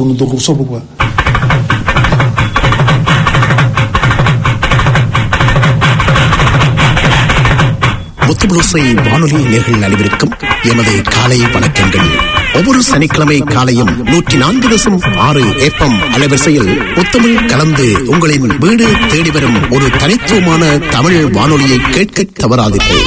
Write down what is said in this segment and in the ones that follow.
부분은 또 써보고 முத்துபுளுசை வானொலி நேர்கள் அனைவருக்கும் எமது காலை வணக்கங்கள் ஒவ்வொரு சனிக்கிழமை காலையும் நூற்றி நான்கு தசம் ஆறு ஏப்பம் அலைவரிசையில் முத்தமிழ் கலந்து உங்களின் வீடு தேடி வரும் ஒரு தனித்துவமான தமிழ் வானொலியை கேட்க தவறாதீர்கள்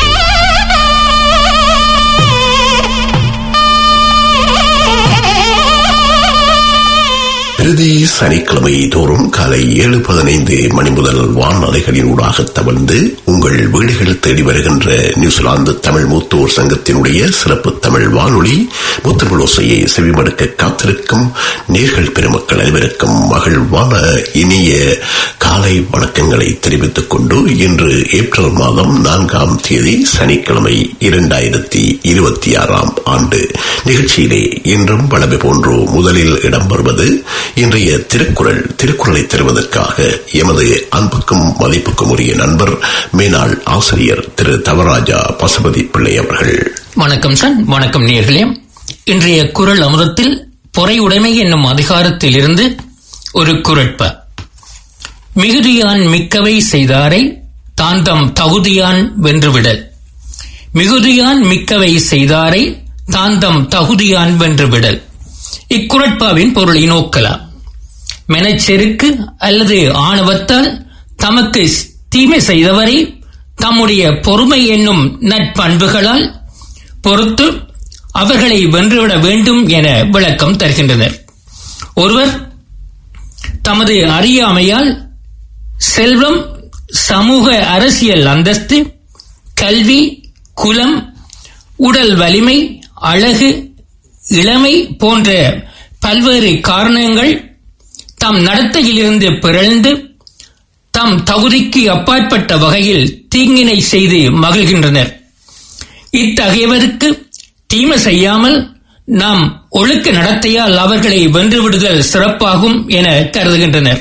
பிரதி சனிக்கிழமை தோறும் காலை ஏழு பதினைந்து மணி முதல் வானலைகளின் ஊடாக தவழ்ந்து உங்கள் வீடுகள் தேடி வருகின்ற நியூசிலாந்து தமிழ் மூத்தோர் சங்கத்தினுடைய சிறப்பு தமிழ் வானொலி முத்தமிழோசையை செவிமடுக்க காத்திருக்கும் நேர்கள் பெருமக்கள் அனைவருக்கும் மகிழ்வான இனிய காலை வணக்கங்களை தெரிவித்துக் கொண்டு இன்று ஏப்ரல் மாதம் நான்காம் தேதி சனிக்கிழமை இரண்டாயிரத்தி இருபத்தி ஆறாம் ஆண்டு நிகழ்ச்சியிலே இன்றும் வளமை போன்று முதலில் இடம்பெறுவது இன்றைய திருக்குறள் திருக்குறளை தருவதற்காக எமது அன்புக்கும் மதிப்புக்கும் உரிய நண்பர் மேனாள் ஆசிரியர் திரு தவராஜா பசுபதி பிள்ளை அவர்கள் வணக்கம் சார் வணக்கம் நேர்களே இன்றைய குரல் அமுதத்தில் பொறையுடைமை என்னும் அதிகாரத்தில் இருந்து ஒரு குரட்ப மிகுதியான் மிக்கவை செய்தாரை தாந்தம் தகுதியான் வென்றுவிடல் மிகுதியான் மிக்கவை செய்தாரை தாந்தம் தகுதியான் வென்றுவிடல் இக்குரட்பாவின் பொருளை நோக்கலாம் மெனச்செருக்கு அல்லது ஆணவத்தால் தமக்கு தீமை செய்தவரை தம்முடைய பொறுமை என்னும் நட்பண்புகளால் பொறுத்து அவர்களை வென்றுவிட வேண்டும் என விளக்கம் தருகின்றனர் ஒருவர் தமது அறியாமையால் செல்வம் சமூக அரசியல் அந்தஸ்து கல்வி குலம் உடல் வலிமை அழகு இளமை போன்ற பல்வேறு காரணங்கள் தம் நடத்தையிலிருந்து பிறழ்ந்து தம் தகுதிக்கு அப்பாற்பட்ட வகையில் தீங்கினை செய்து மகிழ்கின்றனர் இத்தகையவருக்கு தீமை செய்யாமல் நாம் ஒழுக்க நடத்தையால் அவர்களை வென்றுவிடுதல் சிறப்பாகும் என கருதுகின்றனர்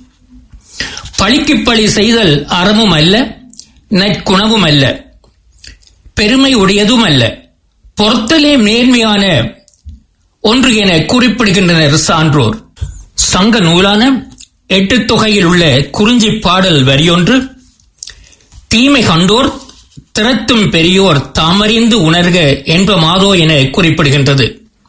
பழிக்கு பழி செய்தல் அறமும் அல்ல நற்குணமும் அல்ல பெருமை உடையதும் அல்ல பொறுத்தலே நேர்மையான ஒன்று என குறிப்பிடுகின்றனர் சான்றோர் சங்க நூலான எட்டு தொகையில் உள்ள குறிஞ்சி பாடல் வரியொன்று தீமை கண்டோர் திறத்தும் பெரியோர் தாமறிந்து உணர்க என்ப மாதோ என குறிப்பிடுகின்றது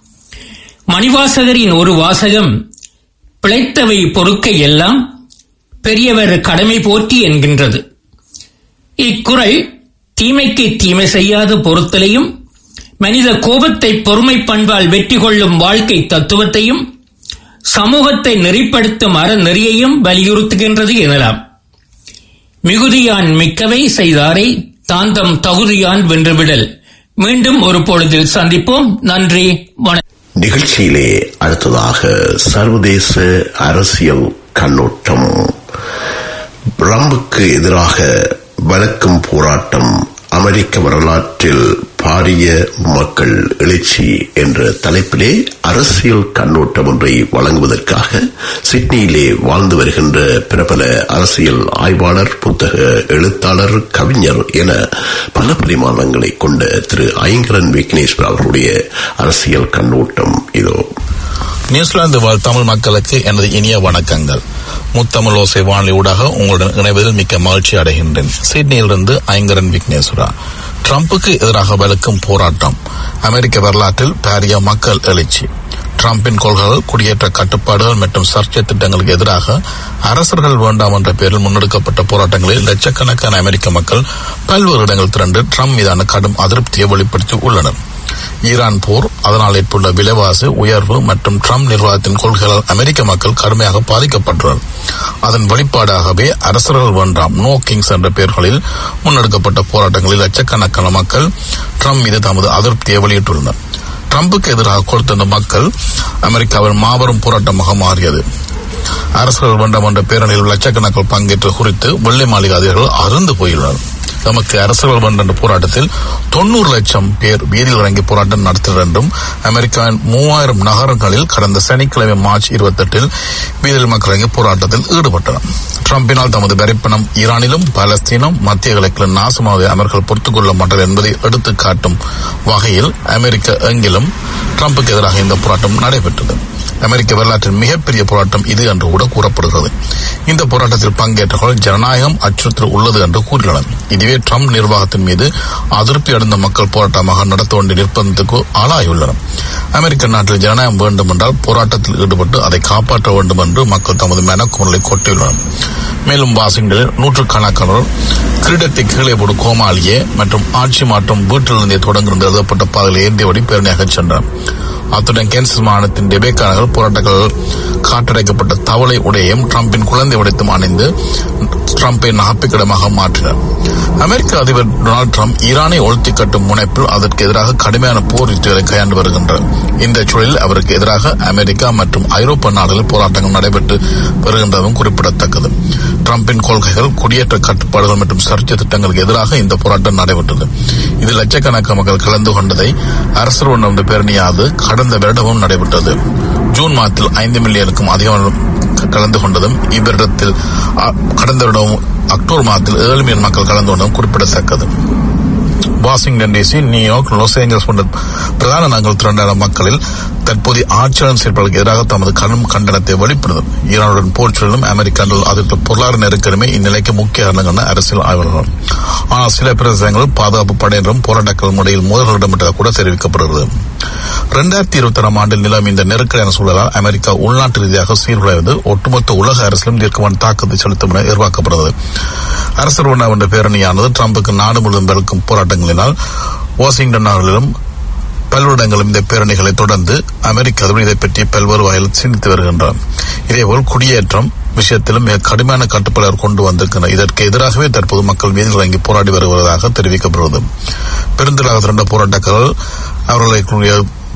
மணிவாசகரின் ஒரு வாசகம் பிழைத்தவை பொறுக்க எல்லாம் பெரியவர் கடமை போற்றி என்கின்றது இக்குறள் தீமைக்கு தீமை செய்யாது பொறுத்தலையும் மனித கோபத்தை பொறுமை பண்பால் வெற்றி கொள்ளும் வாழ்க்கை தத்துவத்தையும் சமூகத்தை நெறிப்படுத்தும் அறநெறியையும் வலியுறுத்துகின்றது எனலாம் மிகுதியான் மிக்கவை செய்தாரை தாந்தம் தகுதியான் வென்றுவிடல் மீண்டும் ஒரு பொழுதில் சந்திப்போம் நன்றி வணக்கம் நிகழ்ச்சியிலே அடுத்ததாக சர்வதேச அரசியல் கண்ணோட்டம் ட்ரம்புக்கு எதிராக வழக்கும் போராட்டம் அமெரிக்க வரலாற்றில் பாரிய மக்கள் எழுச்சி என்ற தலைப்பிலே அரசியல் கண்ணோட்டம் ஒன்றை வழங்குவதற்காக சிட்னியிலே வாழ்ந்து வருகின்ற பிரபல அரசியல் ஆய்வாளர் புத்தக எழுத்தாளர் கவிஞர் என பல பரிமாணங்களை கொண்ட திரு ஐங்கரன் விக்னேஸ்வர் அவர்களுடைய அரசியல் கண்ணோட்டம் இதோ நியூசிலாந்து வாழ் தமிழ் மக்களுக்கு எனது இனிய வணக்கங்கள் முத்தமிழ் ஓசை வானொலி ஊடாக உங்களுடன் இணைவதில் மிக்க மகிழ்ச்சி அடைகின்றேன் சிட்னியிலிருந்து ஐங்கரன் விக்னேஸ்வரா ட்ரம்புக்கு எதிராக வலுக்கும் போராட்டம் அமெரிக்க வரலாற்றில் பாரிய மக்கள் எழுச்சி டிரம்பின் கொள்கைகள் குடியேற்ற கட்டுப்பாடுகள் மற்றும் சர்ச்சை திட்டங்களுக்கு எதிராக அரசர்கள் வேண்டாம் என்ற பெயரில் முன்னெடுக்கப்பட்ட போராட்டங்களில் லட்சக்கணக்கான அமெரிக்க மக்கள் பல்வேறு இடங்கள் திரண்டு ட்ரம்ப் மீதான கடும் அதிருப்தியை வெளிப்படுத்தி உள்ளனர் ஈரான் போர் அதனால் ஏற்பட்டுள்ள விலைவாசி உயர்வு மற்றும் ட்ரம்ப் நிர்வாகத்தின் கொள்கைகளால் அமெரிக்க மக்கள் கடுமையாக பாதிக்கப்பட்டுள்ளனர் அதன் வெளிப்பாடாகவே அரசர்கள் வேண்டாம் நோ கிங்ஸ் என்ற பெயர்களில் முன்னெடுக்கப்பட்ட போராட்டங்களில் லட்சக்கணக்கான மக்கள் ட்ரம்ப் மீது தமது அதிருப்தியை வெளியிட்டுள்ளனர் ட்ரம்புக்கு எதிராக கொடுத்த மக்கள் அமெரிக்காவின் மாபெரும் போராட்டமாக மாறியது அரசர்கள் வேண்டாம் என்ற பேரணியில் லட்சக்கணக்கில் பங்கேற்று குறித்து வெள்ளை மாளிகை அதிகாரிகள் அருந்து போயுள்ளனர் நமக்கு அரசர்கள் வேண்ட என்ற போராட்டத்தில் தொண்ணூறு லட்சம் பேர் வீதியில் இறங்கி போராட்டம் நடத்தினர் என்றும் அமெரிக்காவின் மூவாயிரம் நகரங்களில் கடந்த சனிக்கிழமை மார்ச் இருபத்தெட்டில் வீதியில் மக்கள் இறங்கி போராட்டத்தில் ஈடுபட்டனர் ட்ரம்பினால் தமது வரிப்பணம் ஈரானிலும் பாலஸ்தீனம் மத்திய கிழக்கிலும் நாசமாவதை அவர்கள் பொறுத்துக் கொள்ள மாட்டார் என்பதை எடுத்து காட்டும் வகையில் அமெரிக்க எங்கிலும் ட்ரம்புக்கு எதிராக இந்த போராட்டம் நடைபெற்றது அமெரிக்க வரலாற்றின் மிகப்பெரிய போராட்டம் இது என்று கூட கூறப்படுகிறது இந்த போராட்டத்தில் பங்கேற்றவர்கள் ஜனநாயகம் அச்சுறுத்தல் உள்ளது என்று கூறியுள்ளனர் இதுவே ட்ரம்ப் நிர்வாகத்தின் மீது அதிருப்தி அடைந்த மக்கள் போராட்டமாக நடத்த வேண்டிய நிர்பந்தத்துக்கு ஆளாகியுள்ளனர் அமெரிக்க நாட்டில் ஜனநாயகம் வேண்டும் என்றால் போராட்டத்தில் ஈடுபட்டு அதை காப்பாற்ற வேண்டும் என்று மக்கள் தமது மனக்குமரலை கொட்டியுள்ளனர் மேலும் வாஷிங்டனில் நூற்றுக்கணக்கானோர் கிரீடத்தை கீழே போடும் கோமாளியே மற்றும் ஆட்சி மாற்றம் வீட்டிலிருந்தே தொடங்கும் எழுதப்பட்ட பாதையில் ஏந்தியபடி பேரணியாக சென்றனர் அத்துடன் கேன்சர் மாநிலத்தின் டெபேக்காரர்கள் போராட்டங்கள் காற்றடைக்கப்பட்ட தவளை உடையையும் ட்ரம்பின் குழந்தை உடைத்தும் அணிந்து ட்ரம்பை நகப்பிக்கிடமாக மாற்றினர் அமெரிக்க அதிபர் டொனால்டு ட்ரம்ப் ஈரானை ஒழுத்தி கட்டும் முனைப்பில் அதற்கு எதிராக கடுமையான போர் யுத்திகளை கையாண்டு வருகின்றார் இந்த சூழலில் அவருக்கு எதிராக அமெரிக்கா மற்றும் ஐரோப்பா நாடுகளில் போராட்டங்கள் நடைபெற்று வருகின்றதும் குறிப்பிடத்தக்கது ட்ரம்பின் கொள்கைகள் குடியேற்ற கட்டுப்பாடுகள் மற்றும் சர்ச்சை திட்டங்களுக்கு எதிராக இந்த போராட்டம் நடைபெற்றது இதில் லட்சக்கணக்கான மக்கள் கலந்து கொண்டதை அரசர் ஒன்று பேரணியாவது கடந்த வருடமும் நடைபெற்றது ஜூன் மாதத்தில் ஐந்து மில்லியனுக்கும் அதிகமான கலந்து கொண்டதும் இவ்விடத்தில் அ- கடந்த வருடம் அக்டோபர் மாதத்தில் ஏழு மில்லியன் மக்கள் கலந்து கொண்டதும் குறிப்பிடத்தக்கது Washington DC New York Los Angeles போன்ற பிரதான நகர்கள் திரண்டான மக்களில் தற்போதைய ஆட்சியாளர் செயல்பாடுகளுக்கு எதிராக தமது கடும் கண்டனத்தை வெளிப்படுத்தும் ஈரானுடன் போர் சூழலும் அமெரிக்காவில் அதிர்த்த பொருளாதார நெருக்கடிமே இந்நிலைக்கு முக்கிய காரணங்கள் என அரசியல் ஆய்வாளர்கள் ஆனால் சில பிரதேசங்களில் பாதுகாப்பு படையினரும் போராட்டங்கள் முறையில் மோதல்கள் இடம்பெற்றதாக கூட தெரிவிக்கப்படுகிறது இரண்டாயிரத்தி இருபத்தி ஆறாம் ஆண்டில் நிலவும் இந்த நெருக்கடியான சூழலால் அமெரிக்கா உள்நாட்டு ரீதியாக சீர்குலைவது ஒட்டுமொத்த உலக அரசியலும் தீர்க்கமான தாக்கத்தை செலுத்தும் என எதிர்பார்க்கப்படுகிறது அரசர் உணவு என்ற பேரணியானது ட்ரம்புக்கு நாடு முழுவதும் வெறுக்கும் போராட்டங்களினால் வாஷிங்டன் நகரிலும் பல்வேறிடங்களும் இந்த பேரணிகளை தொடர்ந்து அமெரிக்க அதிபர் இதை பற்றி பல்வேறு வகையில் சிந்தித்து வருகின்றார் இதேபோல் குடியேற்றம் விஷயத்திலும் மிக கடுமையான கட்டுப்பாடு கொண்டு வந்திருக்கின்றனர் இதற்கு எதிராகவே தற்போது மக்கள் வீதியில் இறங்கி போராடி வருவதாக தெரிவிக்கப்படுகிறது பெருந்திலாக திரண்ட போராட்டக்காரர்கள் அவர்களுடைய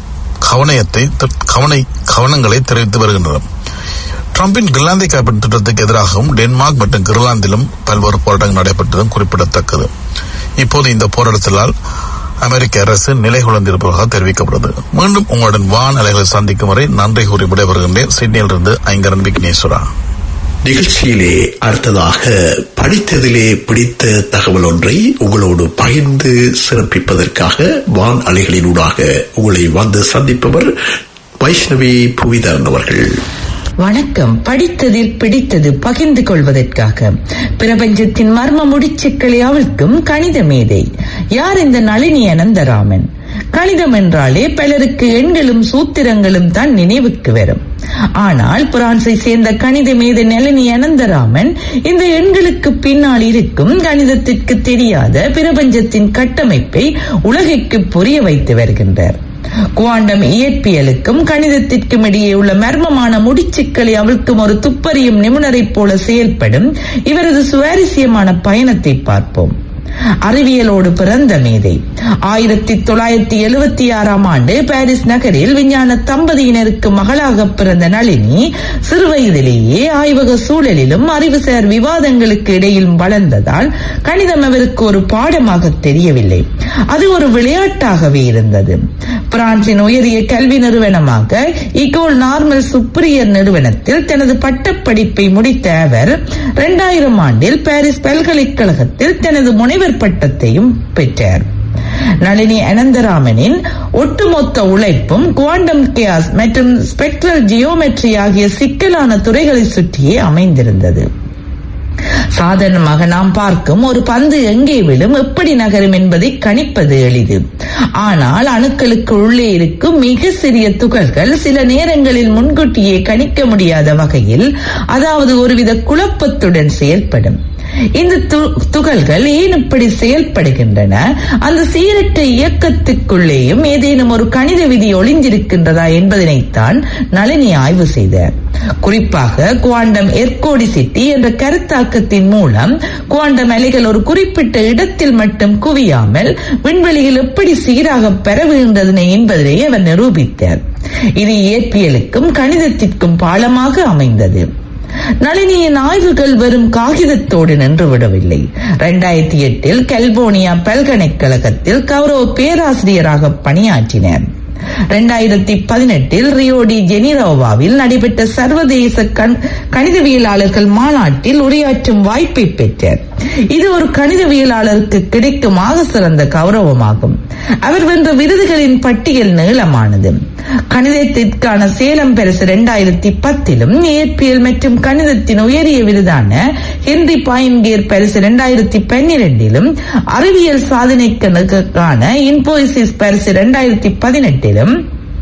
கவனயத்தை கவனை கவனங்களை தெரிவித்து வருகின்றனர் ட்ரம்பின் கிர்லாந்தை காப்பீட்டு திட்டத்துக்கு எதிராகவும் டென்மார்க் மற்றும் கிர்லாந்திலும் பல்வேறு போராட்டங்கள் நடைபெற்றதும் குறிப்பிடத்தக்கது இப்போது இந்த போராட்டத்தினால் அமெரிக்க அரசு நிலை குழந்திருப்பதாக தெரிவிக்கப்படுகிறது மீண்டும் உங்களுடன் வான் அலைகளை சந்திக்கும் வரை நன்றி கூறி விடைபெறுகின்றேன் சிட்னியிலிருந்து ஐங்கரன் விக்னேஸ்வரா நிகழ்ச்சியிலே அடுத்ததாக படித்ததிலே பிடித்த தகவல் ஒன்றை உங்களோடு பகிர்ந்து சிறப்பிப்பதற்காக வான் அலைகளினூடாக உங்களை வந்து சந்திப்பவர் வைஷ்ணவி புவிதரன் அவர்கள் வணக்கம் படித்ததில் பிடித்தது பகிர்ந்து கொள்வதற்காக பிரபஞ்சத்தின் மர்ம முடிச்சுக்களை அவிழ்க்கும் கணித மேதை யார் இந்த நளினி அனந்தராமன் கணிதம் என்றாலே பலருக்கு எண்களும் சூத்திரங்களும் தான் நினைவுக்கு வரும் ஆனால் பிரான்சை சேர்ந்த கணித மேதை நளினி அனந்தராமன் இந்த எண்களுக்கு பின்னால் இருக்கும் கணிதத்திற்கு தெரியாத பிரபஞ்சத்தின் கட்டமைப்பை உலகிற்கு புரிய வைத்து வருகின்றார் குவாண்டம் இயற்பியலுக்கும் கணிதத்திற்கும் இடையே உள்ள மர்மமான முடிச்சுக்களை அவிழ்க்கும் ஒரு துப்பறியும் நிபுணரைப் போல செயல்படும் இவரது சுவாரஸ்யமான பயணத்தை பார்ப்போம் அறிவியலோடு பிறந்த மேதை ஆயிரத்தி தொள்ளாயிரத்தி எழுபத்தி ஆறாம் ஆண்டு பாரிஸ் நகரில் விஞ்ஞான தம்பதியினருக்கு மகளாக பிறந்த நளினி சிறுவயதிலேயே ஆய்வக சூழலிலும் அறிவுசார் விவாதங்களுக்கு இடையிலும் வளர்ந்ததால் கணிதம் அவருக்கு ஒரு பாடமாக தெரியவில்லை அது ஒரு விளையாட்டாகவே இருந்தது பிரான்சின் உயரிய கல்வி நிறுவனமாக இகோல் நார்மல் சுப்ரியர் நிறுவனத்தில் தனது பட்டப்படிப்பை முடித்த அவர் இரண்டாயிரம் ஆண்டில் பாரிஸ் பல்கலைக்கழகத்தில் தனது முனைவர் பட்டத்தையும் பெற்றார் நளினி அனந்தராமனின் ஒட்டுமொத்த உழைப்பும் குவாண்டம் கேஸ் மற்றும் ஸ்பெக்ட்ரல் ஜியோமெட்ரி ஆகிய சிக்கலான துறைகளை சுற்றியே அமைந்திருந்தது சாதாரணமாக நாம் பார்க்கும் ஒரு பந்து எங்கே விழும் எப்படி நகரும் என்பதை கணிப்பது எளிது ஆனால் அணுக்களுக்கு உள்ளே இருக்கும் மிக சிறிய துகள்கள் சில நேரங்களில் முன்கூட்டியே கணிக்க முடியாத வகையில் அதாவது ஒருவித குழப்பத்துடன் செயல்படும் இந்த து- துகள்கள் ஏன் இப்படி செயல்படுகின்றன அந்த சீரற்ற இயக்கத்துக்குள்ளேயும் ஏதேனும் ஒரு கணித விதி ஒளிந்திருக்கின்றதா என்பதனைத்தான் நளினி ஆய்வு செய்தார் குறிப்பாக குவாண்டம் எர்கோடிசிட்டி என்ற கருத்தாக்கத்தின் மூலம் குவாண்டம் அலைகள் ஒரு குறிப்பிட்ட இடத்தில் மட்டும் குவியாமல் விண்வெளியில் எப்படி சீராக பரவுகின்றன என்பதனை அவர் நிரூபித்தார் இது இயற்பியலுக்கும் கணிதத்திற்கும் பாலமாக அமைந்தது நளினியின் ஆய்வுகள் வெறும் காகிதத்தோடு நின்று விடவில்லை இரண்டாயிரத்தி எட்டில் கல்போனியா பல்கலைக்கழகத்தில் கௌரவ பேராசிரியராக பணியாற்றினார் இரண்டாயிரத்தி பதினெட்டில் ரியோ டி ஜெனிரோவாவில் நடைபெற்ற சர்வதேச கண்- கணிதவியலாளர்கள் மாநாட்டில் உரையாற்றும் வாய்ப்பை பெற்றார் இது ஒரு கணிதவியலாளருக்கு கிடைக்கும் ஆக சிறந்த கௌரவமாகும் அவர் வென்ற விருதுகளின் பட்டியல் நீளமானது கணிதத்திற்கான சேலம் பரிசு இரண்டாயிரத்தி பத்திலும் இயற்பியல் மற்றும் கணிதத்தின் உயரிய விருதான ஹென்றி பாயின்கேர் பரிசு இரண்டாயிரத்தி பன்னிரண்டிலும் அறிவியல் சாதனைக்கான இன்போசிஸ் பரிசு இரண்டாயிரத்தி பதினெட்டிலும்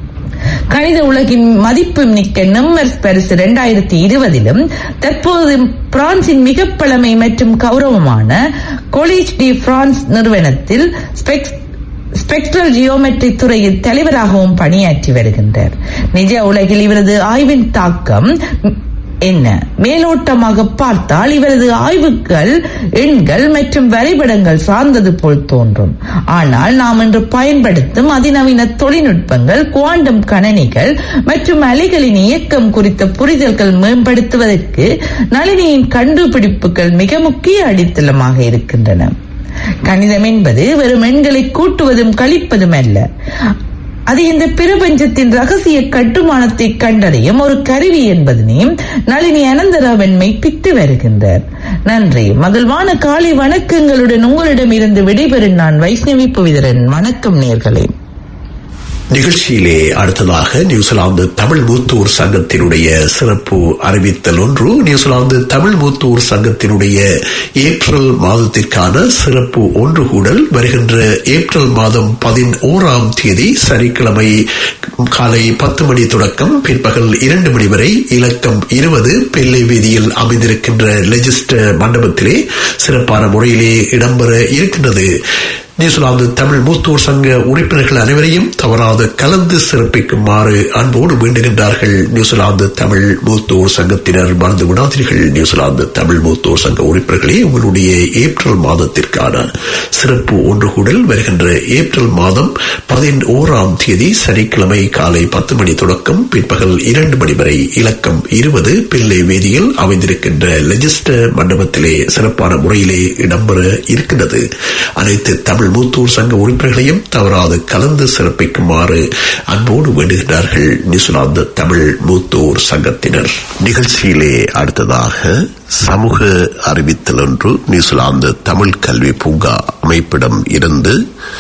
கணித உலகின் மதிப்பு மிக்க நெம்மர்ஸ் பரிசு இரண்டாயிரத்தி இருபதிலும் தற்போது பிரான்சின் மிக பழமை மற்றும் கௌரவமான கொலீஜ் டி பிரான்ஸ் நிறுவனத்தில் ஸ்பெக்ஸ் ஸ்பெக்ட்ரல் ஜியோமெட்ரி துறையில் தலைவராகவும் பணியாற்றி வருகின்றார் நிஜ உலகில் இவரது ஆய்வின் தாக்கம் என்ன மேலோட்டமாக பார்த்தால் இவரது ஆய்வுகள் எண்கள் மற்றும் வரைபடங்கள் சார்ந்தது போல் தோன்றும் ஆனால் நாம் இன்று பயன்படுத்தும் அதிநவீன தொழில்நுட்பங்கள் குவாண்டம் கணனிகள் மற்றும் அலைகளின் இயக்கம் குறித்த புரிதல்கள் மேம்படுத்துவதற்கு நளினியின் கண்டுபிடிப்புகள் மிக முக்கிய அடித்தளமாக இருக்கின்றன கணிதம் என்பது வெறும் எண்களை கூட்டுவதும் கழிப்பதும் அல்ல அது இந்த பிரபஞ்சத்தின் ரகசிய கட்டுமானத்தை கண்டறியும் ஒரு கருவி என்பதனையும் நளினி அனந்தராவன் மெய்ப்பித்து வருகின்றார் நன்றி மகிழ்வான காலை வணக்கங்களுடன் உங்களிடமிருந்து விடைபெறும் நான் வைஷ்ணவி புவிதரன் வணக்கம் நேர்களே நிகழ்ச்சியிலே அடுத்ததாக நியூசிலாந்து தமிழ் மூத்தூர் சங்கத்தினுடைய சிறப்பு அறிவித்தல் ஒன்று நியூசிலாந்து தமிழ் மூத்தூர் சங்கத்தினுடைய ஏப்ரல் மாதத்திற்கான சிறப்பு ஒன்று கூடல் வருகின்ற ஏப்ரல் மாதம் பதினோராம் தேதி சனிக்கிழமை காலை பத்து மணி தொடக்கம் பிற்பகல் இரண்டு மணி வரை இலக்கம் இருபது பெல்லை வீதியில் அமைந்திருக்கின்ற லெஜிஸ்டர் மண்டபத்திலே சிறப்பான முறையிலே இடம்பெற இருக்கின்றது நியூசிலாந்து தமிழ் மூத்தோர் சங்க உறுப்பினர்கள் அனைவரையும் தவறாது கலந்து சிறப்பிக்குமாறு அன்போடு வேண்டுகின்றார்கள் நியூசிலாந்து தமிழ் மூத்தோர் சங்கத்தினர் மறந்து விடாதீர்கள் நியூசிலாந்து தமிழ் மூத்தோர் சங்க உறுப்பினர்களே உங்களுடைய ஏப்ரல் மாதத்திற்கான சிறப்பு ஒன்று கூடல் வருகின்ற ஏப்ரல் மாதம் பதினோராம் தேதி சனிக்கிழமை காலை பத்து மணி தொடக்கம் பிற்பகல் இரண்டு மணி வரை இலக்கம் இருபது பிள்ளை வீதியில் அமைந்திருக்கின்ற லெஜிஸ்டர் மண்டபத்திலே சிறப்பான முறையிலே இடம்பெற இருக்கின்றது அனைத்து தமிழ் மூத்தூர் சங்க உறுப்பினர்களையும் தவறாது கலந்து சிறப்பிக்குமாறு அன்போடு வேண்டுகிறார்கள் நியூசிலாந்து தமிழ் மூத்தூர் சங்கத்தினர் நிகழ்ச்சியிலே அடுத்ததாக சமூக அறிவித்தல் ஒன்று நியூசிலாந்து தமிழ் கல்வி பூங்கா அமைப்பிடம் இருந்து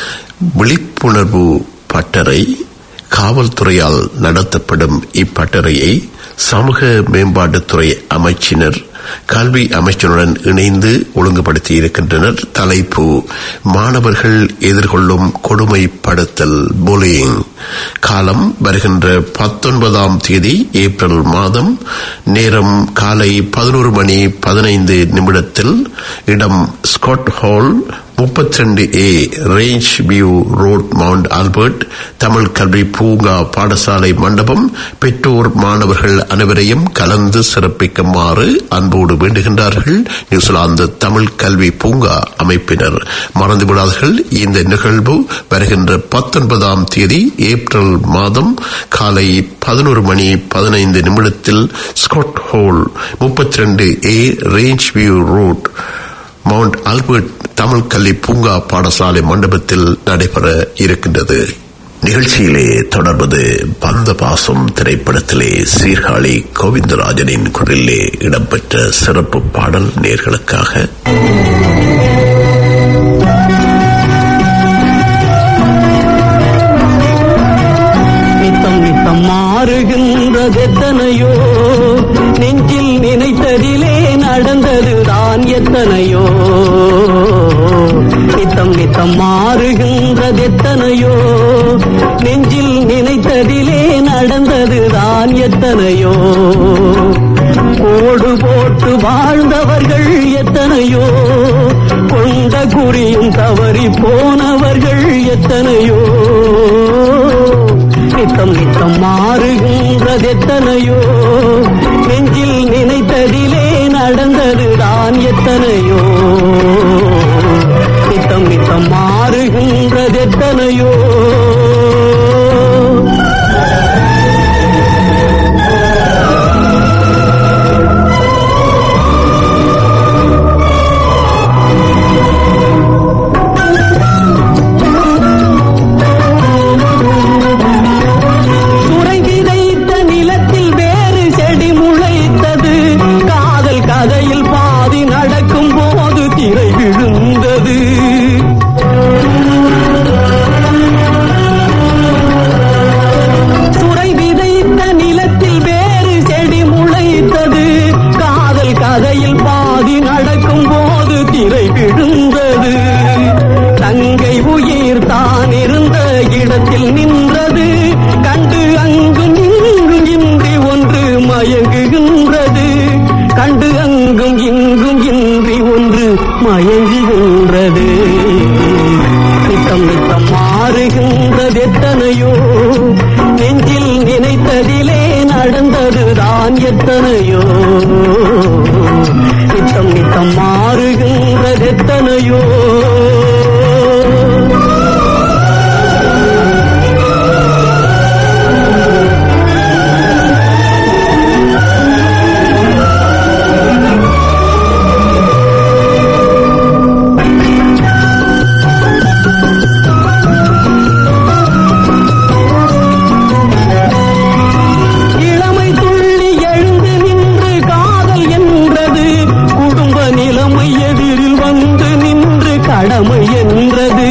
விழிப்புணர்வு பட்டறை காவல்துறையால் நடத்தப்படும் இப்பட்டறையை சமூக மேம்பாட்டுத்துறை அமைச்சினர் கல்வி அமைச்சருடன் இணைந்து ஒழுங்குபடுத்தி இருக்கின்றனர் தலைப்பு மாணவர்கள் எதிர்கொள்ளும் கொடுமைப்படுத்தல் புலியிங் காலம் வருகின்ற பத்தொன்பதாம் தேதி ஏப்ரல் மாதம் நேரம் காலை பதினோரு மணி பதினைந்து நிமிடத்தில் இடம் ஸ்காட் ஹால் முப்பத்தி ரெண்டு A range view road Mount Albert Tamil கல்வி பூங்கா பாடசாலை மண்டபம் பெற்றோர் மாணவர்கள் அனைவரையும் கலந்து சிறப்பிக்குமாறு அன்போடு வேண்டுகின்றார்கள் நியூசிலாந்து தமிழ் கல்வி பூங்கா அமைப்பினர் மறந்துவிடாதீர்கள் இந்த நிகழ்வு வருகின்ற பத்தொன்பதாம் தேதி ஏப்ரல் மாதம் காலை பதினோரு மணி பதினைந்து நிமிடத்தில் ஸ்காட் ஹோல் முப்பத்தி ரெண்டு A range view road Mount Albert Tamil கல்வி பூங்கா பாடசாலை மண்டபத்தில் நடைபெற இருக்கின்றது நிகழ்ச்சியிலே தொடர்வது பந்த பாசம் திரைப்படத்திலே சீர்காழி கோவிந்தராஜனின் குரலிலே இடம்பெற்ற சிறப்பு பாடல் நேர்களுக்காக நித்தம் நித்தம் மாறுகின்றதெத்தனையோ நெஞ்சில் நினைத்ததிலே நடந்ததுதான் எத்தனையோ நித்தம் நித்தம் மாறுகின்றதெத்தனையோ நெஞ்சில் நினைத்ததிலே நடந்ததுதான் எத்தனையோ ஓடு போட்டு வாழ்ந்தவர்கள் எத்தனையோ கொண்ட குறியும் தவறி போனவர்கள் எத்தனையோ நித்தம் நித்தம் மாறுகின்றதெத்தனையோ நெஞ்சில் நினைத்ததிலே நடந்ததுதான் எத்தனையோ நித்தம் நித்தம் மாறுகின்றதெத்தனையோ சுரை விதைத்த நிலத்தில் வேறு செடி முளைத்தது காதல் கதையில் பாதி நடக்கும் போது திரை மயங்குகின்றது நித்தம் நித்தம் மாறுகின்றது எத்தனையோ நெஞ்சில் நினைத்ததிலே நடந்ததுதான் எத்தனையோ நித்தம் நித்தம் மாறுகின்றது எத்தனையோ இளமை துள்ளி எழுந்து நின்று காதல் என்றது குடும்ப நிலைமை எதிரில் வந்து நின்று கடமை என்றது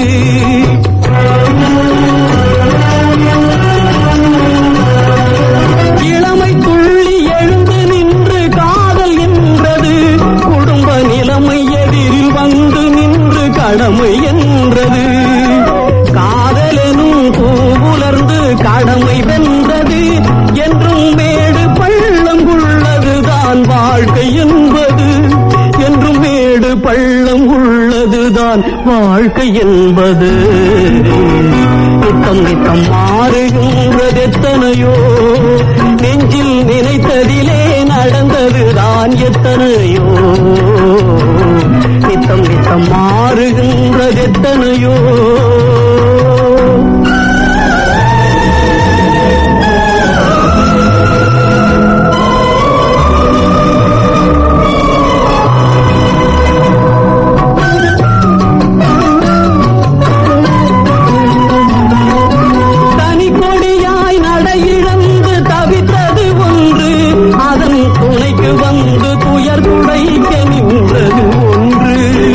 இளமை துள்ளி எழுந்து நின்று காதல் என்றது குடும்ப நிலைமை எதிரில் வந்து நின்று கடமை என்றது காதலெனும் பூவுலர்ந்து கடமை வென்றது என்றும் மேடு பள்ளம் உள்ளதுதான் வாழ்க்கை என்பது என்றும் மேடு பள்ளம் உள்ளதுதான் வாழ்க்கை என்பது நித்தம் நித்தம் மாறுகின்றது எத்தனையோ நெஞ்சில் நினைத்ததிலே நடந்ததுதான் எத்தனையோ நித்தம் நித்தம் மாறுகின்றது எத்தனையோ தனி கொடியாய் நடையிழந்து தவித்தது ஒன்று அதன் துணைக்கு வந்து துயர் துடைக்க நின்றது ஒன்று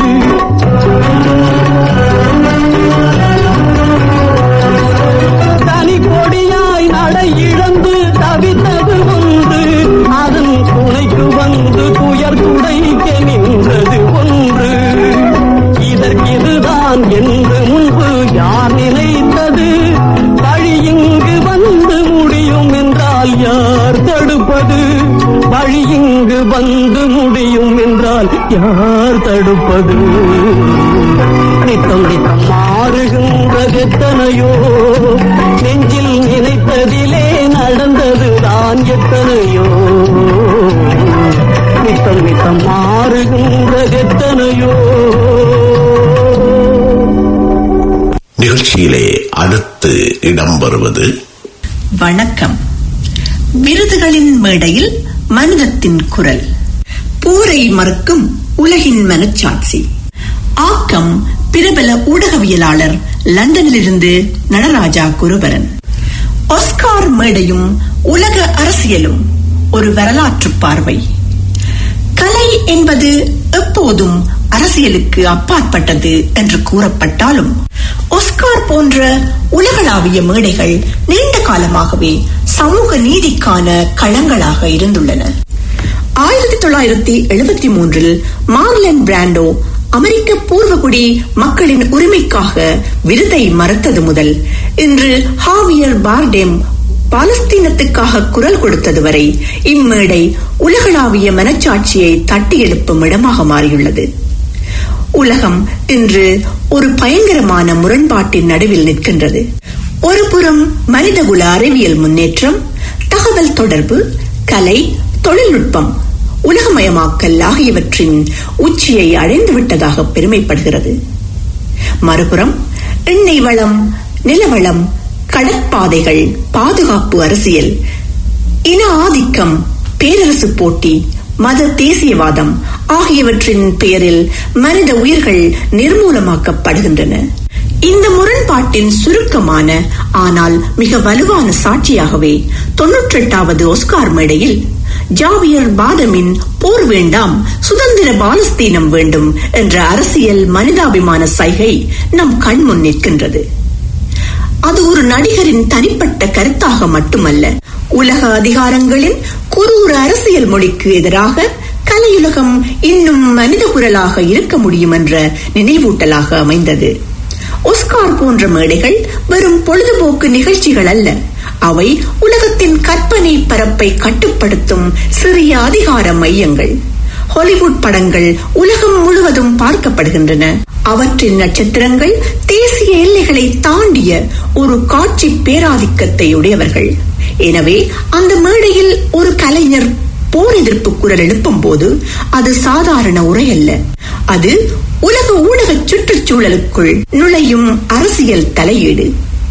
தனி கொடியாய் நடையிழந்து தவித்தது ஒன்று அதன் துணைக்கு வந்து துயர் துடைக்க நின்றது ஒன்று இதற்கிதுதான் என்று முன்பு யார் நினைத்தது வழி இங்கு வந்து முடியும் என்றால் யார் தடுப்பது வழி இங்கு வந்து முடியும் என்றால் யார் தடுப்பது நித்தம் நித்தம் மாறுகின்றது எத்தனையோ நெஞ்சில் நினைத்ததிலே நடந்ததுதான் எத்தனையோ நித்தம் நித்தம் மாறுகின்றது எத்தனையோ நிகழ்ச்சியிலே அடுத்து இடம்பெறுவது வணக்கம் விருதுகளின் மேடையில் மனிதத்தின் குரல் போரை மறுக்கும் உலகின் மனச்சாட்சி ஆக்கம் பிரபல ஊடகவியலாளர் லண்டனிலிருந்து நடராஜா குருபரன் ஆஸ்கார் மேடையும் உலக அரசியலும் ஒரு வரலாற்று பார்வை கலை என்பது எப்போதும் அரசியலுக்கு அப்பாற்பட்டது என்று கூறப்பட்டாலும் ஒஸ்கார் போன்ற உலகளாவிய மேடைகள் நீண்ட காலமாகவே சமூக நீதிக்கான களங்களாக இருந்துள்ளன ஆயிரத்தி தொள்ளாயிரத்தி எழுபத்தி மூன்றில் மார்லன் பிராண்டோ அமெரிக்க பூர்வகுடி மக்களின் உரிமைக்காக விருதை மறுத்தது முதல் இன்று ஹாவியர் பார்டேம் பாலஸ்தீனத்துக்காக குரல் கொடுத்தது வரை இம்மேடை உலகளாவிய மனச்சாட்சியை தட்டி எழுப்பும் இடமாக மாறியுள்ளது உலகம் இன்று ஒரு பயங்கரமான முரண்பாட்டின் நடுவில் நிற்கின்றது ஒருபுறம் மனிதகுல அறிவியல் முன்னேற்றம் தகவல் தொடர்பு கலை தொழில்நுட்பம் உலகமயமாக்கல் ஆகியவற்றின் உச்சியை அடைந்து விட்டதாக பெருமைப்படுகிறது மறுபுறம் எண்ணெய் வளம் நிலவளம் கடற்பாதைகள் பாதுகாப்பு அரசியல் இன ஆதிக்கம் பேரரசு போட்டி மத தேசியவாதம் ஆகியவற்றின் பெயரில் மனித உயிர்கள் நிர்மூலமாக்கப்படுகின்றன இந்த முரண்பாட்டின் சுருக்கமான ஆனால் மிக வலுவான சாட்சியாகவே தொன்னூற்றி எட்டாவது ஒஸ்கார் மேடையில் ஜாவியர் பாதமின் போர் வேண்டாம் சுதந்திர பாலஸ்தீனம் வேண்டும் என்ற அரசியல் மனிதாபிமான சைகை நம் கண்முன் நிற்கின்றது அது ஒரு நடிகரின் தனிப்பட்ட கருத்தாக மட்டுமல்ல உலக அதிகாரங்களின் குரூர அரசியல் மொழிக்கு எதிராக கலையுலகம் இன்னும் மனித குரலாக இருக்க முடியும் என்ற நினைவூட்டலாக அமைந்தது ஒஸ்கார் போன்ற மேடைகள் வெறும் பொழுதுபோக்கு நிகழ்ச்சிகள் அல்ல அவை உலகத்தின் கற்பனை பரப்பை கட்டுப்படுத்தும் சிறிய அதிகார மையங்கள் ஹாலிவுட் படங்கள் உலகம் முழுவதும் பார்க்கப்படுகின்றன அவற்றின் நட்சத்திரங்கள் தேசிய எல்லைகளை தாண்டிய ஒரு காட்சி பேராதிக்கத்தை உடையவர்கள் எனவே அந்த மேடையில் ஒரு கலைஞர் போர் எதிர்ப்பு குரல் எழுப்பும் போது அது சாதாரண உரை அல்ல அது உலக ஊடக சுற்றுச்சூழலுக்குள் நுழையும் அரசியல் தலையீடு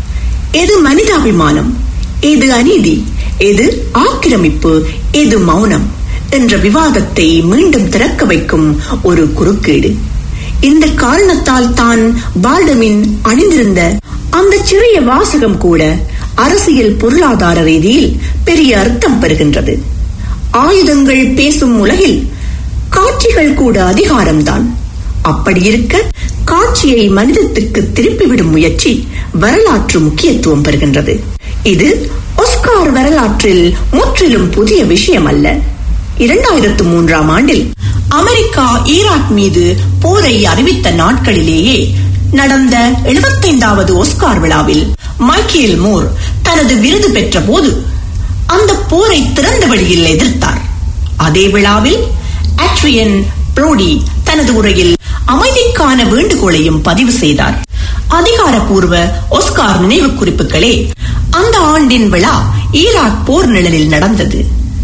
எது மனிதாபிமானம் எது அநீதி எது ஆக்கிரமிப்பு எது மௌனம் என்ற விவாதத்தை மீண்டும் திறக்க வைக்கும் ஒரு குறுக்கீடு இந்த காரணத்தால் தான் பால்டமின் அணிந்திருந்த அந்த சிறிய வாசகம் கூட அரசியல் பொருளாதார ரீதியில் பெரிய அர்த்தம் பெறுகின்றது ஆயுதங்கள் பேசும் உலகில் காட்சிகள் கூட அதிகாரம்தான் அப்படி இருக்க காட்சியை மனிதத்துக்கு திருப்பிவிடும் முயற்சி வரலாற்று முக்கியத்துவம் பெறுகின்றது இது ஒஸ்கார் வரலாற்றில் முற்றிலும் புதிய விஷயம் அல்ல இரண்டாயிரத்து மூன்றாம் ஆண்டில் அமெரிக்கா ஈராக் மீது போரை அறிவித்த நாட்களிலேயே நடந்த எழுபத்தைந்தாவது ஒஸ்கார் விழாவில் மைக்கேல் மூர் தனது விருது பெற்ற போது அந்த போரை திறந்த வழியில் எதிர்த்தார் அதே விழாவில் ஆட்ரியன் ப்ரோடி தனது உரையில் அமைதிக்கான வேண்டுகோளையும் பதிவு செய்தார் அதிகாரப்பூர்வ ஒஸ்கார் நினைவு குறிப்புகளே அந்த ஆண்டின் விழா ஈராக் போர் நிழலில் நடந்தது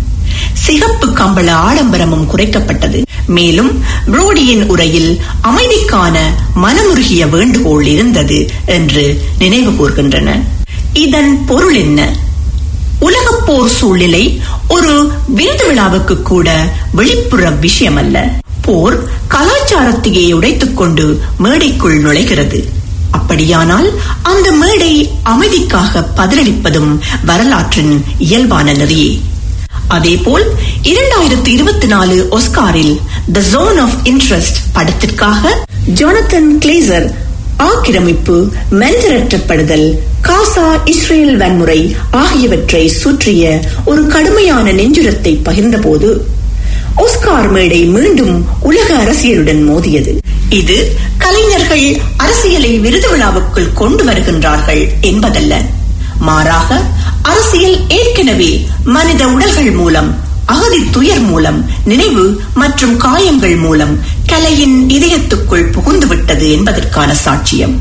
சிகப்பு கம்பள ஆடம்பரமும் குறைக்கப்பட்டது மேலும் புரோடியின் உரையில் அமைதிக்கான மனமுருகிய வேண்டுகோள் இருந்தது என்று நினைவு கூர்கின்றன இதன் பொருள் என்ன உலகப் போர் சூழ்நிலை ஒரு விருது விழாவுக்கு கூட வெளிப்புற விஷயம் அல்ல போர் கலாச்சாரத்தையே உடைத்துக் கொண்டு மேடைக்குள் நுழைகிறது அப்படியானால் அந்த மேடை அமைதிக்காக பதிலளிப்பதும் வரலாற்றின் இயல்பான நெறியே அதேபோல் இரண்டாயிரத்தி இருபத்தி நாலு ஒஸ்காரில் த ஜோன் ஆஃப் இன்ட்ரெஸ்ட் படத்திற்காக ஜோனத்தன் கிளேசர் ஆக்கிரமிப்பு மெஞ்சரற்றப்படுதல் காசா இஸ்ரேல் வன்முறை ஆகியவற்றை சுற்றிய ஒரு கடுமையான நெஞ்சுரத்தை பகிர்ந்தபோது ஒஸ்கார் மேடை மீண்டும் உலக அரசியலுடன் மோதியது இது கலைஞர்கள் அரசியலை விருது விழாவுக்குள் கொண்டு வருகின்றார்கள் என்பதல்ல மாறாக அரசியல் ஏற்கனவே மனித உடல்கள் மூலம் அகதி துயர் மூலம் நினைவு மற்றும் காயங்கள் மூலம் கலையின் இதயத்துக்குள் புகுந்துவிட்டது என்பதற்கான சாட்சியம்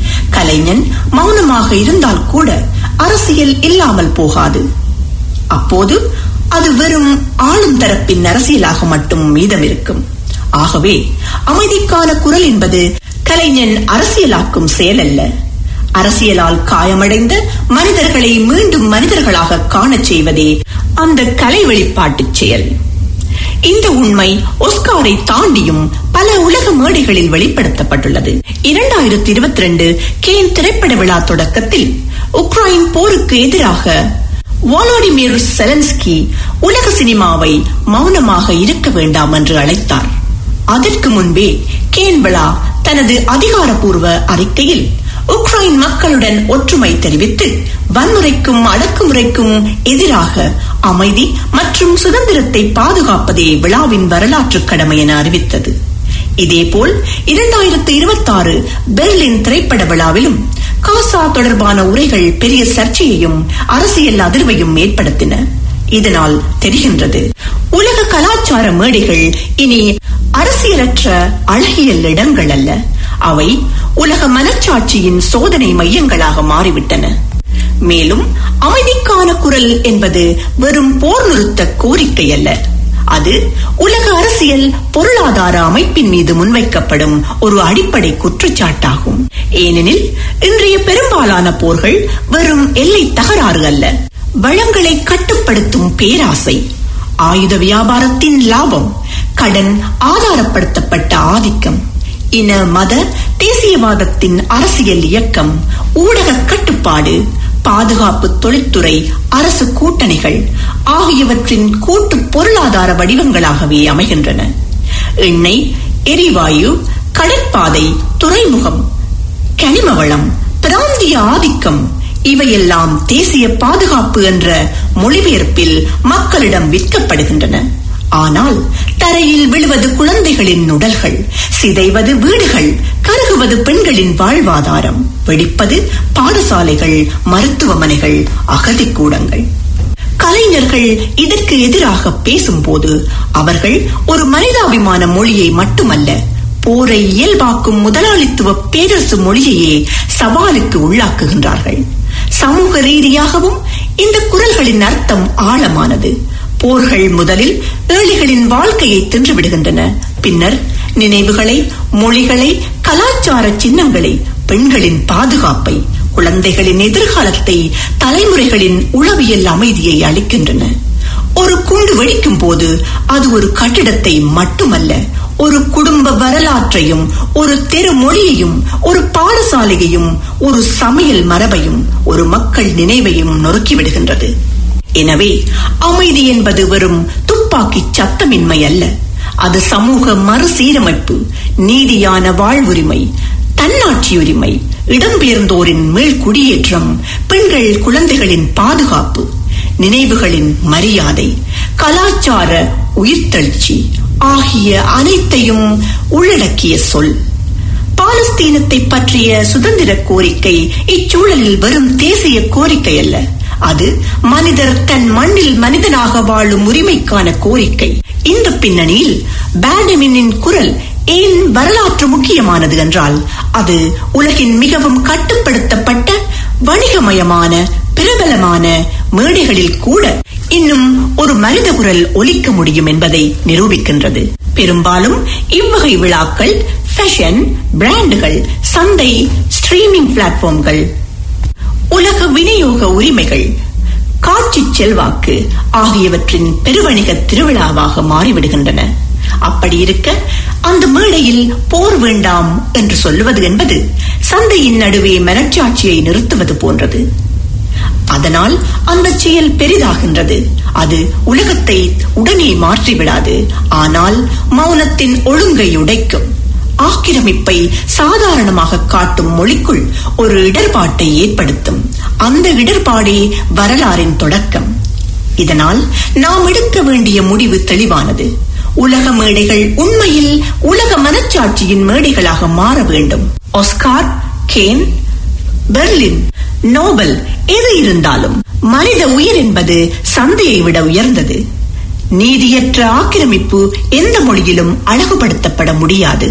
கலைஞன் மௌனமாக இருந்தால் கூட அரசியல் இல்லாமல் போகாது அப்போது அது வெறும் ஆளும் தரப்பின் அரசியலாக மட்டும் மீதம் இருக்கும் ஆகவே அமைதிக்கான குரல் என்பது கலைஞன் அரசியலாக்கும் செயல் அல்ல அரசியலால் காயமடைந்த மனிதர்களை மீண்டும் மனிதர்களாக காணச் செய்வதே அந்த கலை வெளிப்பாட்டு செயல் இந்த உண்மை ஒஸ்காரை தாண்டியும் பல உலக மேடைகளில் வெளிப்படுத்தப்பட்டுள்ளது இரண்டாயிரத்தி இருபத்தி ரெண்டு கேன் திரைப்பட விழா தொடக்கத்தில் உக்ரைன் போருக்கு எதிராக வாலோடிமிர் செலன்ஸ்கி உலக சினிமாவை மௌனமாக இருக்க வேண்டாம் என்று அழைத்தார் அதற்கு முன்பே கேன் விழா தனது அதிகாரப்பூர்வ அறிக்கையில் உக்ரைன் மக்களுடன் ஒற்றுமை தெரிவித்து வன்முறைக்கும் அடக்குமுறைக்கும் எதிராக அமைதி மற்றும் சுதந்திரத்தை பாதுகாப்பதே விழாவின் வரலாற்று கடமை என அறிவித்தது இதேபோல் இரண்டாயிரத்து இருபத்தி ஆறு பெர்லின் திரைப்பட விழாவிலும் காசா தொடர்பான உரைகள் பெரிய சர்ச்சையையும் அரசியல் அதிர்வையும் ஏற்படுத்தின இதனால் தெரிகின்றது உலக கலாச்சார மேடைகள் இனி அரசியலற்ற அழகியல் இடங்கள் அல்ல அவை உலக மனச்சாட்சியின் சோதனை மையங்களாக மாறிவிட்டன மேலும் அமைதிக்கான குரல் என்பது வெறும் போர் நிறுத்த கோரிக்கை அல்ல அது உலக அரசியல் பொருளாதார அமைப்பின் மீது முன்வைக்கப்படும் ஒரு அடிப்படை குற்றச்சாட்டாகும் ஏனெனில் இன்றைய பெரும்பாலான போர்கள் வெறும் எல்லை தகராறு அல்ல வளங்களை கட்டுப்படுத்தும் பேராசை ஆயுத வியாபாரத்தின் லாபம் கடன் ஆதாரப்படுத்தப்பட்ட ஆதிக்கம் இன மத தேசியவாதத்தின் அரசியல் இயக்கம் ஊடக கட்டுப்பாடு பாதுகாப்பு தொழில்துறை அரசு கூட்டணிகள் ஆகியவற்றின் கூட்டு பொருளாதார வடிவங்களாகவே அமைகின்றன எண்ணெய் எரிவாயு கடற்பாதை துறைமுகம் கனிம வளம் பிராந்திய ஆதிக்கம் இவையெல்லாம் தேசிய பாதுகாப்பு என்ற மொழிபெயர்ப்பில் மக்களிடம் விற்கப்படுகின்றன ஆனால் தரையில் விழுவது குழந்தைகளின் உடல்கள் சிதைவது வீடுகள் கருகுவது பெண்களின் வாழ்வாதாரம் வெடிப்பது பாடசாலைகள் மருத்துவமனைகள் அகதிக்கூடங்கள் கலைஞர்கள் இதற்கு எதிராக பேசும்போது அவர்கள் ஒரு மனிதாபிமான மொழியை மட்டுமல்ல போரை இயல்பாக்கும் முதலாளித்துவ பேரரசு மொழியையே சவாலுக்கு உள்ளாக்குகின்றார்கள் சமூக ரீதியாகவும் இந்த குரல்களின் அர்த்தம் ஆழமானது போர்கள் முதலில் ஏழைகளின் வாழ்க்கையை தின்றுவிடுகின்றன பின்னர் நினைவுகளை மொழிகளை கலாச்சார சின்னங்களை பெண்களின் பாதுகாப்பை குழந்தைகளின் எதிர்காலத்தை தலைமுறைகளின் உளவியல் அமைதியை அளிக்கின்றன ஒரு குண்டு வெடிக்கும் போது அது ஒரு கட்டிடத்தை மட்டுமல்ல ஒரு குடும்ப வரலாற்றையும் ஒரு தெரு மொழியையும் ஒரு பாடசாலையையும் ஒரு சமையல் மரபையும் ஒரு மக்கள் நினைவையும் நொறுக்கிவிடுகின்றது எனவே அமைதி என்பது வெறும் துப்பாக்கி சத்தமின்மை அல்ல அது சமூக மறுசீரமைப்பு நீதியான வாழ்வுரிமை தன்னாட்சியுரிமை இடம்பெயர்ந்தோரின் மீள் குடியேற்றம் பெண்கள் குழந்தைகளின் பாதுகாப்பு நினைவுகளின் மரியாதை கலாச்சார உயிர்த்தெழுச்சி ஆகிய அனைத்தையும் உள்ளடக்கிய சொல் பாலஸ்தீனத்தை பற்றிய சுதந்திர கோரிக்கை இச்சூழலில் வெறும் தேசிய கோரிக்கை அல்ல அது மனிதர் தன் மண்ணில் மனிதனாக வாழும் உரிமைக்கான கோரிக்கை இந்த பின்னணியில் பேண்டமினின் குரல் ஏன் வரலாற்று முக்கியமானது என்றால் அது உலகின் மிகவும் கட்டுப்படுத்தப்பட்ட வணிகமயமான பிரபலமான மேடைகளில் கூட இன்னும் ஒரு மனித குரல் ஒலிக்க முடியும் என்பதை நிரூபிக்கின்றது பெரும்பாலும் இவ்வகை விழாக்கள் ஃபேஷன் பிராண்டுகள் சந்தை ஸ்ட்ரீமிங் பிளாட்ஃபார்ம்கள் உலக விநியோக உரிமைகள் காட்சி செல்வாக்கு ஆகியவற்றின் பெருவணிக திருவிழாவாக மாறிவிடுகின்றன அப்படி இருக்க அந்த மேடையில் போர் வேண்டாம் என்று சொல்லுவது என்பது சந்தையின் நடுவே மனச்சாட்சியை நிறுத்துவது போன்றது அதனால் அந்த செயல் பெரிதாகின்றது அது உலகத்தை உடனே மாற்றிவிடாது ஆனால் மௌனத்தின் ஒழுங்கை உடைக்கும் ஆக்கிரமிப்பை சாதாரணமாக காட்டும் மொழிக்குள் ஒரு இடர்பாட்டை ஏற்படுத்தும் அந்த இடர்பாடே வரலாறின் தொடக்கம் இதனால் நாம் எடுக்க வேண்டிய முடிவு தெளிவானது உலக மேடைகள் உண்மையில் உலக மனச்சாட்சியின் மேடைகளாக மாற வேண்டும் ஒஸ்கார் கேன் பெர்லின் நோபல் எது இருந்தாலும் மனித உயிர் என்பது சந்தையை விட உயர்ந்தது நீதியற்ற ஆக்கிரமிப்பு எந்த மொழியிலும் அழகுபடுத்தப்பட முடியாது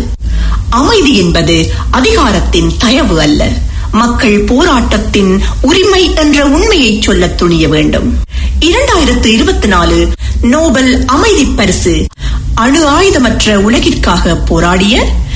அமைதி என்பது அதிகாரத்தின் தயவு அல்ல மக்கள் போராட்டத்தின் உரிமை என்ற உண்மையை சொல்ல துணிய வேண்டும் இரண்டாயிரத்து இருபத்தி நாலு நோபல் அமைதி பரிசு அணு ஆயுதமற்ற உலகிற்காக போராடிய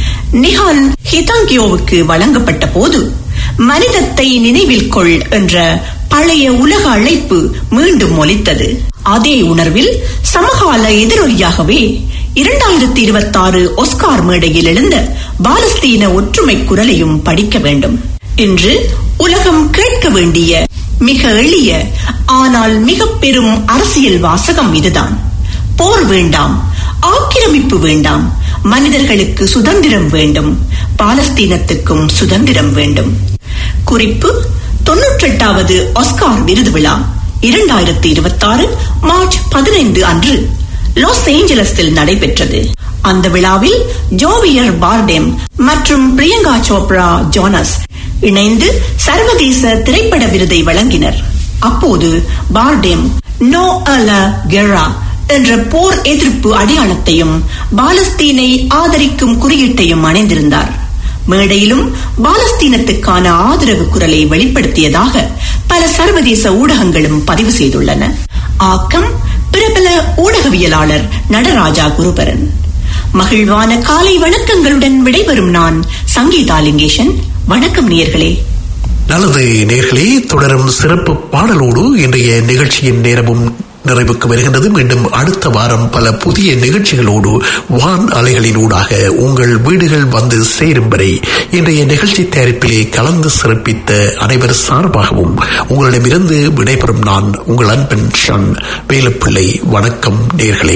நிஹால் ஹிதாங்கியோவுக்கு வழங்கப்பட்ட போது மனிதத்தை நினைவில் கொள் என்ற பழைய உலக அழைப்பு மீண்டும் ஒலித்தது அதே உணர்வில் சமகால எதிரொலியாகவே இரண்டாயிரத்தி இருபத்தி ஆறு ஒஸ்கார் மேடையில் எழுந்த பாலஸ்தீன ஒற்றுமை குரலையும் படிக்க வேண்டும் இன்று உலகம் கேட்க வேண்டிய மிக எளிய ஆனால் மிக பெரும் அரசியல் வாசகம் இதுதான் போர் வேண்டாம் ஆக்கிரமிப்பு வேண்டாம் மனிதர்களுக்கு சுதந்திரம் வேண்டும் பாலஸ்தீனத்துக்கும் சுதந்திரம் வேண்டும் குறிப்பு தொன்னூற்றெட்டாவது ஆஸ்கார் விருது விழா இரண்டாயிரத்தி இருபத்தி ஆறு மார்ச் பதினைந்து அன்று லாஸ் ஏஞ்சலஸில் நடைபெற்றது அந்த விழாவில் ஜோவியர் பார்டெம் மற்றும் பிரியங்கா சோப்ரா ஜோனஸ் இணைந்து சர்வதேச திரைப்பட விருதை வழங்கினர் அப்போது பார்டெம் நோ அல கெரா என்ற போர் எதிர்ப்பு அடையாளத்தையும் பாலஸ்தீனை ஆதரிக்கும் குறியீட்டையும் அணிந்திருந்தார் மேடையிலும் பாலஸ்தீனத்துக்கான ஆதரவு குரலை வெளிப்படுத்தியதாக பல சர்வதேச ஊடகங்களும் பதிவு செய்துள்ளன ஆக்கம் பிரபல ஊடகவியலாளர் நடராஜா குருபரன் மகிழ்வான காலை வணக்கங்களுடன் விடைபெறும் நான் சங்கீதா லிங்கேஷன் வணக்கம் நேயர்களே நல்லது நேர்களே தொடரும் சிறப்பு பாடலோடு இன்றைய நிகழ்ச்சியின் நேரமும் நிறைவுக்கு வருகின்றது மீண்டும் அடுத்த வாரம் பல புதிய நிகழ்ச்சிகளோடு வான் அலைகளினூடாக உங்கள் வீடுகள் வந்து சேரும் வரை இன்றைய நிகழ்ச்சி தயாரிப்பிலே கலந்து சிறப்பித்த அனைவர் சார்பாகவும் உங்களிடமிருந்து விடைபெறும் நான் உங்கள் அன்பன் ஷன் வேலுப்பிள்ளை வணக்கம் நேர்களே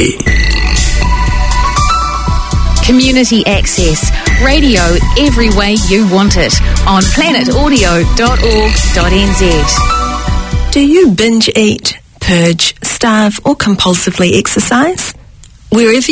Community Access. Radio every way you want it on planetaudio.org.nz. Do you binge eat, purge, starve, or compulsively exercise? Wherever